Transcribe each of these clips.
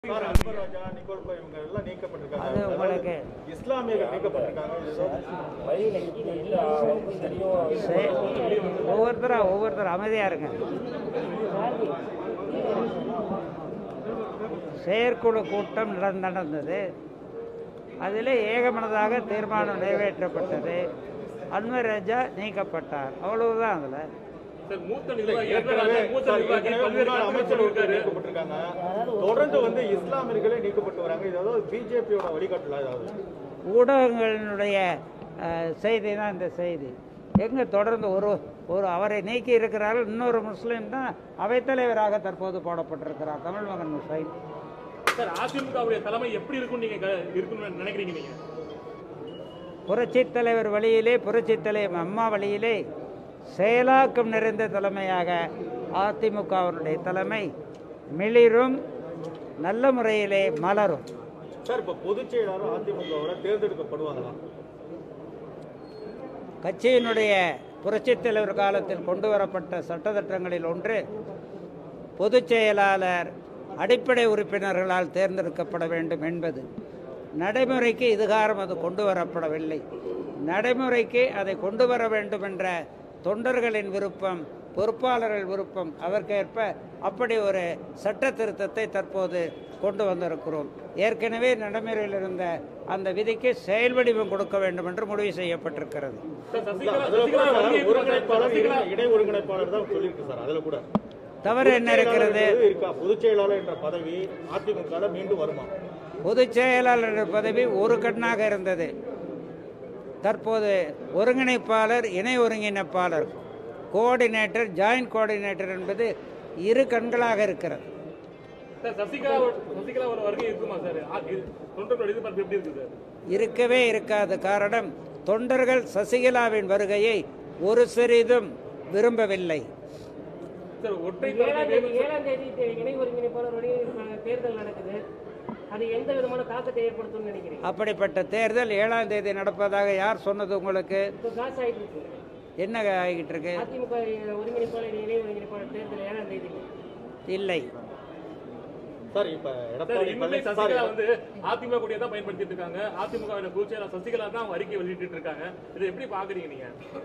Sir Akbar Raja நிக்கோல் கோ இவங்க எல்லாம் நீக்கப்பட்டிருக்காங்க அது உங்களுக்கு இஸ்லாமியர்கள் நீக்கப்பட்டிருக்காங்க இது ஏதோ சே- ஒவ்வொருத்தரா ஒவ்வொருத்தர் அமைதியா இருங்க செயற்குழு கூட்டம் நடந்து- நடந்தது அதில் ஏகமனதாக தீர்மானம் நிறைவேற்றப்பட்டது அன்வர் ராஜா நீக்கப்பட்டார் அவ்வளவுதான் அதில் சார் மூத்த நிர்வாகி ஏற்கனவே மூத்த சார், நிர்வாகி ஏற்கனவே பல்வேறு முன்னாள் கருத்து அமைச்சர்கள் சொல்லியிருக்காரு நீக்கப்பட்டிருக்காங்க தொடர்ந்து வந்து இஸ்லாமியர்களே நீக்கப்பட்டு வராங்க இது ஏதாவது பிஜேபியோட வழிகாட்டல ஏதாவது ஊடகங்களினுடைய அஹ், செய்தி தான் இந்த செய்தி எங்கே தொடர்ந்து ஒரு ஒரு அவரை நீக்கி இருக்கிறார்கள் இன்னொரு முஸ்லீம் தான் அவைத்தலைவராக தற்போது போடப்பட்டிருக்கிறார் தமிழ் மகன் முஸ்லீம் சார் அதிமுகவுடைய தலைமை எப்படி இருக்கும் நீங்க க- இருக்கும்னு நினைக்கிறீங்க நீங்க புரட்சித் தலைவர் வழியிலே புரட்சித் தலைவர் அம்மா வழியிலே செயலாக்கம் நிறைந்த தலைமையாக அதிமுகவினுடைய தலைமை மிளிரும் நல்ல முறையிலே மலரும் சார் இப்ப பொதுச் செயலாளர் அதிமுகவோட தேர்ந்தெடுக்கப்படுவாங்களா கட்சியினுடைய புரட்சித் தலைவர் காலத்தில் கொண்டு வரப்பட்ட சட்டத்திட்டங்களில் ஒன்று பொதுச் செயலாளர் அடிப்படை உறுப்பினர்களால் தேர்ந்தெடுக்கப்பட வேண்டும் என்பது நடைமுறைக்கு இதுகாரம் அது கொண்டு வரப்படவில்லை நடைமுறைக்கு அதை கொண்டு வர வேண்டும் என்ற தொண்டர்களின் விருப்பம் பொறுப்பாளர்கள் விருப்பம் அதற்கேற்ப அப்படி ஒரு சட்ட திருத்தத்தை தற்போது கொண்டு வந்திருக்கிறோம் ஏற்கனவே நடைமுறையில் இருந்த அந்த விதிக்கு செயல் வடிவம் கொடுக்க வேண்டும் என்று முடிவு செய்யப்பட்டிருக்கிறது சார் இல்ல, சசிகலா அதுல கூட சசிகலா வருகை இருக்குமா சார்? ஒருங்கிணைப்பாளர் சசிகலா இணை- இணை ஒருங்கிணைப்பாளர் தான் சொல்லியிருக்கு சார் அதுல கூட தவறு என்ன இருக்கிறது பொதுச் செயலாளர் இருக்கா பொதுச் செயலாளர் என்ற பதவி அதிமுக மீண்டும் வருமா பொதுச் செயலாளர் பதவி ஒரு கண்ணாக இருந்தது தற்போது ஒருங்கிணைப்பாளர் இணை ஒருங்கிணைப்பாளர் கோஆர்டினேட்டர் ஜாயிண்ட் கோஆர்டினேட்டர் என்பது இரு கண்களாக இருக்கிறது சார் சசிகலா சசிகலா ஒரு வருகை இருக்குமா சார் ஆ- இது- தொண்டர்களோட எதிர்பார்ப்பு எப்படி இருக்கு சார் இருக்கவே இருக்காத காரணம் தொண்டர்கள் சசிகலாவின் வருகையை ஒரு சிறிதும் விரும்பவில்லை சார் ஒற்றை ஏழாம் தலைமை தேதி வேணும் ஏழாம் தேதி தே- இணை ஒருங்கிணைப்பாளருடைய அஹ், தேர்தல் நடக்குது அது எந்த விதமான தாக்கத்தை ஏற்படுத்தும்னு நினைக்கிறீங்க அப்படிப்பட்ட தேர்தல் ஏழாம் தேதி நடப்பதாக யார் சொன்னது உங்களுக்கு இப்போ காசு ஆயிட்டு இருக்கு என்ன ஆகிட்டு இருக்கு அதிமுக ஒருங்கிணைப்பாளர் இணை ஒருங்கிணைப்பாளர் தேர்தல் ஏழாம் தேதி இல்லை சார் இப்ப சார் எடப்பாடி இன்னுமே பழனிசாமி சசிகலா வந்து அதிமுக கூடிய தான் பயன்படுத்திட்டு இருக்காங்க அதிமுக பொதுச் செயலாளர் சசிகலா தான் அவங்க அறிக்கை வெளியிட்டு இருக்காங்க இதை எப்படி பாக்குறீங்க நீங்க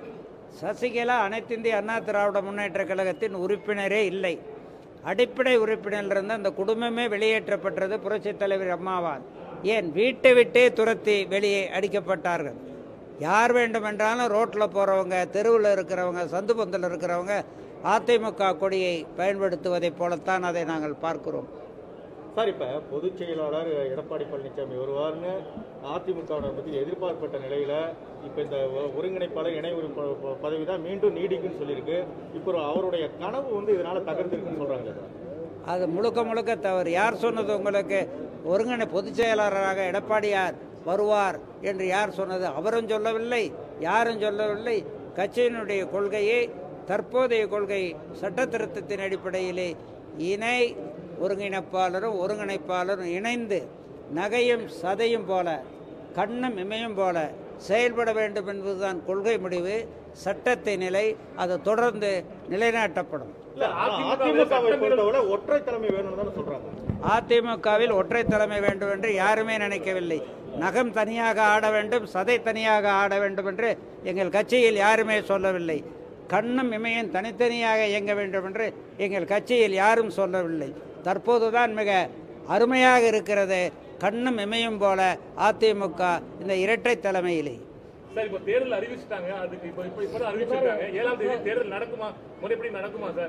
சசிகலா அனைத்திந்திய அண்ணா திராவிட முன்னேற்ற கழகத்தின் உறுப்பினரே இல்லை அடிப்படை உறுப்பினரிலிருந்து அந்த குடும்பமே வெளியேற்றப்பட்டது புரட்சித் தலைவர் அம்மாவால் ஏன் வீட்டை விட்டே துரத்தி வெளியே அடிக்கப்பட்டார்கள் யார் வேண்டுமென்றாலும் ரோட்டில் போகிறவங்க தெருவில் இருக்கிறவங்க சந்து பந்தில் இருக்கிறவங்க அதிமுக கொடியை பயன்படுத்துவதைப் போலத்தான் அதை நாங்கள் பார்க்கிறோம் சார் இப்ப பொதுச் செயலாளர் எடப்பாடி பழனிசாமி வருவார்னு அதிமுக பத்தி எதிர்பார்ப்பட்ட நிலையில இப்ப இந்த ஒ- ஒருங்கிணைப்பாளர் இணை உறுப்பு பதவி தான் மீண்டும் நீடிக்குன்னு சொல்லியிருக்கு இப்போ அவருடைய கனவு வந்து இதனால தகர்ந்திருக்குன்னு சொல்றாங்க அது முழுக்க முழுக்க தவறு யார் சொன்னது உங்களுக்கு ஒருங்கிணை பொதுச் செயலாளராக எடப்பாடியார் வருவார் என்று யார் சொன்னது அவரும் சொல்லவில்லை யாரும் சொல்லவில்லை கட்சியினுடைய கொள்கையை தற்போதைய கொள்கை சட்ட திருத்தத்தின் அடிப்படையிலே இணை ஒருங்கிணைப்பாளரும் ஒருங்கிணைப்பாளரும் இணைந்து நகையும் சதையும் போல கண்ணும் இமையும் போல செயல்பட வேண்டும் என்பதுதான் கொள்கை முடிவு சட்டத்தின் நிலை அது தொடர்ந்து நிலைநாட்டப்படும் இல்ல அதிமுகவை பொறுத்தவரை ஒற்றை தலைமை வேணும்னு தானே சொல்றாங்க அதிமுகவில் ஒற்றை தலைமை வேண்டும் என்று யாருமே நினைக்கவில்லை நகம் தனியாக ஆட வேண்டும் சதை தனியாக ஆட வேண்டும் என்று எங்கள் கட்சியில் யாருமே சொல்லவில்லை கண்ணும் இமையும் தனித்தனியாக இயங்க வேண்டும் என்று எங்கள் கட்சியில் யாரும் சொல்லவில்லை தற்போதுதான் மிக அருமையாக இருக்கிறது கண்ணும் இமையும் போல அதிமுக இந்த இரட்டை தலைமையிலே சார் இப்போ தேர்தல் அறிவிச்சிட்டாங்க அதுக்கு இப்போ இப்போ இப்போ அறிவிச்சிருக்காங்க ஏழாம் தேதி தேர்தல் நடக்குமா முறைப்படி நடக்குமா சார்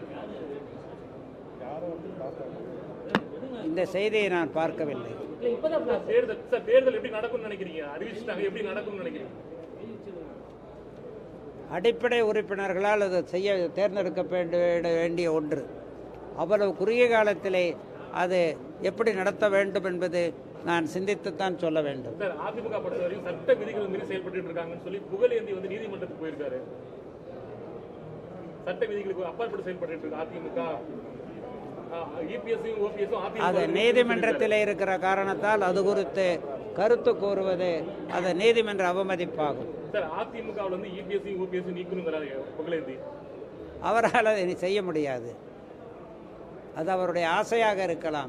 இந்த செய்தியை நான் பார்க்கவில்லை இல்லை இப்போதான் சார், தேர்தல் சார் தேர்தல் எப்படி நடக்கும்னு நினைக்கிறீங்க அறிவிச்சிட்டாங்க எப்படி நடக்கும்னு நினைக்கிறீங்க அடிப்படை உறுப்பினர்களால் அது செய்ய தேர்ந்தெடுக்க வேண்டு- வேண்டிய ஒன்று அவ்வளவு குறுகிய காலத்திலே அது எப்படி நடத்த வேண்டும் என்பது நான் சிந்தித்துத்தான் சொல்ல வேண்டும் சார் அதிமுக பொறுத்த வரைக்கும் சட்ட விதிகள் மீறி செயல்பட்டு இருக்காங்கன்னு சொல்லி புகழேந்தி வந்து நீதிமன்றத்துக்கு போயிருக்காரு சட்ட விதிகளுக்கு அப்பாற்பட்டு செயல்பட்டு இருக்கு அதிமுக இபிஎஸ்ஸும் ஓபிஎஸும் அது அதிமுக நீதிமன்றத்தில் இருக்கிற காரணத்தால் அது குறித்து கருத்து கூறுவது அது நீதிமன்ற அவமதிப்பாகும் சார் அதிமுகவில் வந்து இபிஎஸ்ஸும் ஓபிஎஸும் நீக்கணுங்கிறாரு புகழேந்தி அவரால் அதை செய்ய முடியாது அது அவருடைய ஆசையாக இருக்கலாம்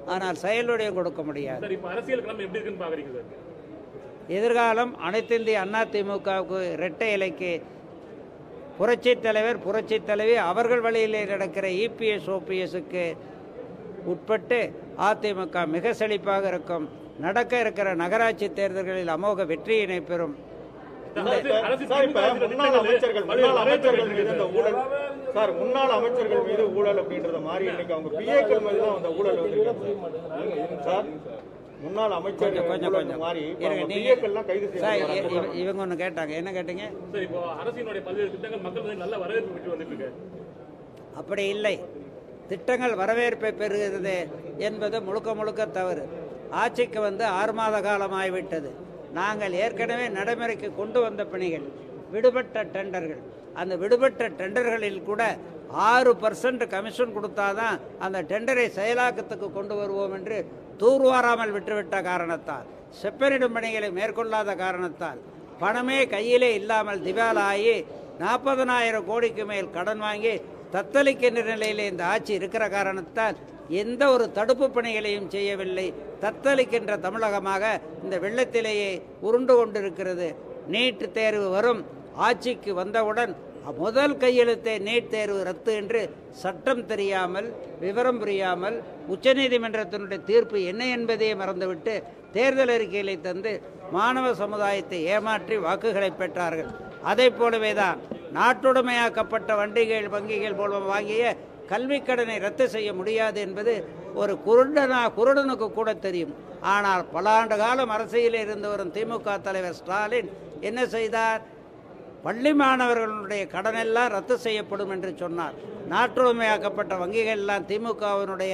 ஆனால் செயல் வடிவம் கொடுக்க முடியாது சார் இப்ப அரசியல் களம் எப்படி இருக்குன்னு பாக்குறீங்க சார் எதிர்காலம் அனைத்திந்திய அண்ணா திமுகவுக்கு இரட்டை இலைக்கு புரட்சித் தலைவர் புரட்சித் தலைவி அவர்கள் வழியிலே நடக்கிற இபிஎஸ் ஓபிஎஸ்க்கு உட்பட்டு அதிமுக மிக செழிப்பாக இருக்கும் நடக்க இருக்கிற நகராட்சி தேர்தல்களில் அமோக வெற்றியினை பெறும் அரசு அரசு சார் இப்ப திமுக முன்னாள் திட்டங்கள் அமைச்சர்கள் பல்வேறு முன்னாள் அமைச்சர்கள் மீது வரவேற்பு இந்த ஊழல் சார் முன்னாள் அமைச்சர்கள் மீது ஊழல் அப்படின்றத மாறி இன்னைக்கு அவங்க பிஏக்கள் மீது தான் அந்த ஊழல் வந்திருக்கு சார் முன்னாள் அமைச்சர்கள் கொஞ்சம் ஊழல் கொஞ்சம் மாறி இப்ப இருங்க அவங்க நீங்க பிஏக்கள்லாம் கைது சார் செய்யப்படுறாங்க இ- இவ- இவங்க ஒன்று கேட்டாங்க என்ன கேட்டீங்க சார் இப்போ அரசினுடைய பல்வேறு திட்டங்கள் மக்கள் வந்து நல்ல வரவேற்பு பெற்று வந்துட்டு இருக்கு அப்படி இல்லை திட்டங்கள் வரவேற்பை பெறுகிறது என்பது முழுக்க முழுக்க தவறு ஆட்சிக்கு வந்து ஆறு மாத காலமாகிவிட்டது நாங்கள் ஏற்கனவே நடைமுறைக்கு கொண்டு வந்த பணிகள் விடுபட்ட டெண்டர்கள் அந்த விடுபட்ட டெண்டர்களில் கூட ஆறு பர்சன்ட் கமிஷன் கொடுத்தாதான் அந்த டெண்டரை செயலாக்கத்துக்கு கொண்டு வருவோம் என்று தூர்வாராமல் விட்டுவிட்ட காரணத்தால் செப்பனிடும் பணிகளை மேற்கொள்ளாத காரணத்தால் பணமே கையிலே இல்லாமல் திவாலாகி நாற்பதனாயிரம் கோடிக்கு மேல் கடன் வாங்கி தத்தளிக்கின்ற நிலையிலே இந்த ஆட்சி இருக்கிற காரணத்தால் எந்த ஒரு தடுப்பு பணிகளையும் செய்யவில்லை தத்தளிக்கின்ற தமிழகமாக இந்த வெள்ளத்திலேயே உருண்டு கொண்டிருக்கிறது நீட் தேர்வு வரும் ஆட்சிக்கு வந்தவுடன் முதல் கையெழுத்தே நீட் தேர்வு ரத்து என்று சட்டம் தெரியாமல் விவரம் புரியாமல் உச்சநீதிமன்றத்தினுடைய தீர்ப்பு என்ன என்பதையே மறந்துவிட்டு தேர்தல் அறிக்கைகளை தந்து மாணவ சமுதாயத்தை ஏமாற்றி வாக்குகளை பெற்றார்கள் அதை போலவே தான் நாட்டுடைமையாக்கப்பட்ட வண்டிகள் வங்கிகள் மூலம் வாங்கிய கல்விக் கடனை ரத்து செய்ய முடியாது என்பது ஒரு குருடனா குருடனுக்கு கூட தெரியும் ஆனால் பல ஆண்டு காலம் அரசியலில் இருந்து வரும் திமுக தலைவர் ஸ்டாலின் என்ன செய்தார் பள்ளி மாணவர்களுடைய கடனெல்லாம் ரத்து செய்யப்படும் என்று சொன்னார் நாட்டுடைமையாக்கப்பட்ட வங்கிகள் எல்லாம் திமுகவினுடைய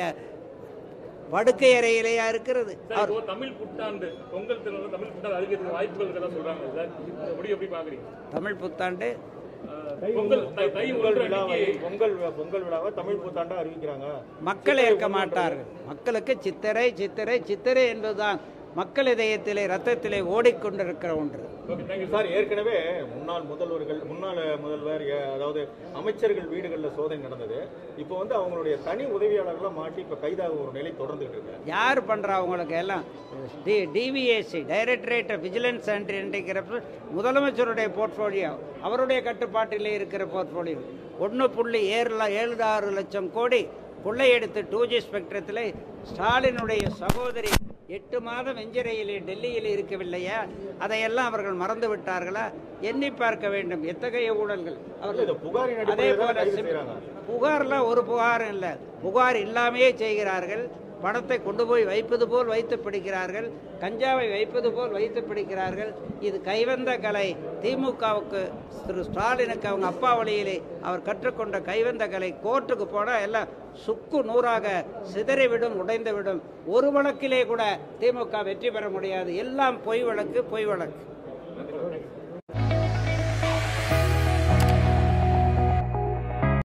படுக்கை அறையிலேயா இருக்கிறது சார் இப்போ தமிழ் புத்தாண்டு பொங்கல் திருநாள் தமிழ் புத்தாண்டு அறிவிக்கிறதுக்கு வாய்ப்புகள் இதெல்லாம் சொல்றாங்க சார் இதை எப்படி எப்படி பாக்குறீங்க தமிழ் புத்தாண்டு அஹ், பொங்கல் தை- தை பொங்கல் ஒன்று விழாவை அன்னைக்கு பொங்கல் பொங்கல் விழாவை தமிழ் புத்தாண்டா அறிவிக்கிறாங்க மக்கள் ஏற்க மாட்டார்கள் மக்களுக்கு சித்திரை சித்திரை சித்திரை என்பதுதான் மக்கள் இதயத்திலே ரத்தத்திலே ஓடிக்கொண்டிருக்கிற ஒன்று ஓகே தேங்க்யூ சார் ஏற்கனவே முன்னாள் முதல்வர்கள் முன்னாள் முதல்வர் எ- அதாவது அமைச்சர்கள் வீடுகளில் சோதனை நடந்தது இப்போ வந்து அவங்களுடைய தனி உதவியாளர்கள்லாம் மாட்டி இப்போ கைதாக ஒரு நிலை தொடர்ந்துட்டு இருக்கு யார் பண்ணுறா அவங்களுக்கு எல்லாம் டி DVAC directorate of vigilance and என்கிற முதலமைச்சருடைய போர்ட்ஃபோலியோ அவருடைய கட்டுப்பாட்டிலே இருக்கிற போர்ட்ஃபோலியோ ஒன்று புள்ளி ஏழு ஏழு ஆறு லட்சம் கோடி கொள்ளையடித்து டூ ஜி ஸ்பெக்ட்ரத்தில் ஸ்டாலினுடைய சகோதரி எட்டு மாதம் வெஞ்சிரையிலே டெல்லியில் இருக்கவில்லையா அதையெல்லாம் அவர்கள் மறந்து விட்டார்களா எண்ணி பார்க்க வேண்டும் எத்தகைய ஊழல்கள் அவர்கள் இந்த புகாரின் அதே அடிப்படையில் தான் போல கைது சிம்- செய்கிறாங்க புகார்லாம் ஒரு புகாரும் இல்லை புகார் இல்லாமையே செய்கிறார்கள் பணத்தை கொண்டு போய் வைப்பது போல் வைத்து பிடிக்கிறார்கள் கஞ்சாவை வைப்பது போல் வைத்து பிடிக்கிறார்கள் இது கைவந்த கலை திமுகவுக்கு திரு ஸ்டாலினுக்கு அவங்க அப்பா வழியிலே அவர் கற்றுக்கொண்ட கைவந்த கலை கோர்ட்டுக்கு போனால் எல்லாம் சுக்கு நூறாக சிதறிவிடும் உடைந்துவிடும் ஒரு வழக்கிலே கூட திமுக வெற்றி பெற முடியாது எல்லாம் பொய் வழக்கு பொய் வழக்கு